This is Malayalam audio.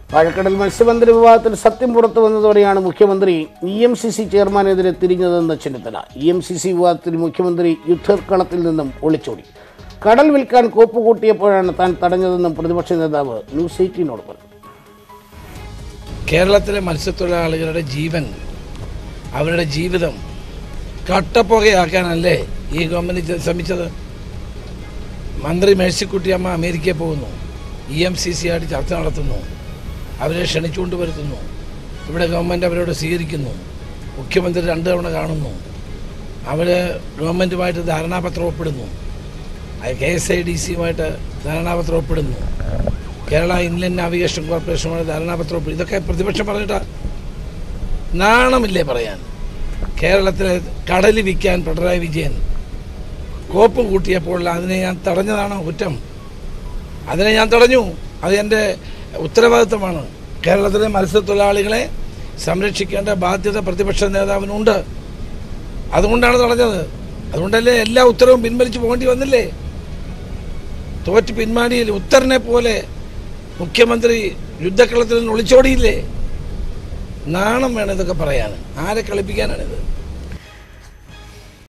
വാഴക്കടൽ മത്സ്യബന്ധന വിവാദത്തിൽ സത്യം പുറത്തു വന്നതോടെയാണ് മുഖ്യമന്ത്രി ഇ എം സി സി ചെയർമാനെതിരെ തിരിഞ്ഞതെന്ന് Chennithala E M C C വിവാദത്തിൽ മുഖ്യമന്ത്രി യുദ്ധക്കളത്തിൽ നിന്നും ഒളിച്ചോടി കടൽ വിൽക്കാൻ കോപ്പ് കൂട്ടിയപ്പോഴാണ് താൻ തടഞ്ഞതെന്നും പ്രതിപക്ഷ നേതാവ് ന്യൂസ് എയ്റ്റീനോട് പറഞ്ഞു കേരളത്തിലെ മത്സ്യത്തൊഴിലാളികളുടെ ജീവൻ അവരുടെ ജീവിതം കട്ടപ്പുകയാക്കാനല്ലേ ഈ ഗവൺമെൻറ് ചെ- ശ്രമിച്ചത് മന്ത്രി മേഴ്സിക്കുട്ടിയമ്മ അമേരിക്കയിൽ പോകുന്നു ഇ എം സി സി ആയിട്ട് ചർച്ച നടത്തുന്നു അവരെ ക്ഷണിച്ചുകൊണ്ട് വരുത്തുന്നു ഇവിടെ ഗവൺമെൻറ് അവരോട് സ്വീകരിക്കുന്നു മുഖ്യമന്ത്രി രണ്ട് തവണ കാണുന്നു അവർ ഗവൺമെൻറ്റുമായിട്ട് ധാരണാപത്രം ഒപ്പിടുന്നു കെ എസ് ഐ ഡി സിയുമായിട്ട് ധാരണാപത്രം ഒപ്പിടുന്നു കേരള ഇൻലൻഡ് നാവിഗേഷൻ കോർപ്പറേഷനുമായി ധാരണാപത്രം ഒപ്പിടും ഇതൊക്കെ പ്രതിപക്ഷം പറഞ്ഞിട്ടാ നാണമില്ലേ പറയാൻ കേരളത്തിലെ കടൽ വിൽക്കാൻ പിണറായി വിജയൻ കോപ്പ് കൂട്ടിയപ്പോൾ അതിനെ ഞാൻ തടഞ്ഞതാണോ കുറ്റം അതിനെ ഞാൻ തടഞ്ഞു അത് എൻ്റെ ഉത്തരവാദിത്തമാണ് കേരളത്തിലെ മത്സ്യത്തൊഴിലാളികളെ സംരക്ഷിക്കേണ്ട ബാധ്യത പ്രതിപക്ഷ നേതാവിനുണ്ട് അതുകൊണ്ടാണ് തടഞ്ഞത് അതുകൊണ്ടല്ലേ എല്ലാ ഉത്തരവും പിൻവലിച്ചു പോകേണ്ടി വന്നില്ലേ തോറ്റ് പിന്മാടിയിൽ ഉത്തരനെ പോലെ മുഖ്യമന്ത്രി യുദ്ധക്കളത്തിൽ നിന്ന് ഒളിച്ചോടിയില്ലേ നാണം വേണം ഇതൊക്കെ പറയാൻ ആരെ കളിപ്പിക്കാനാണിത്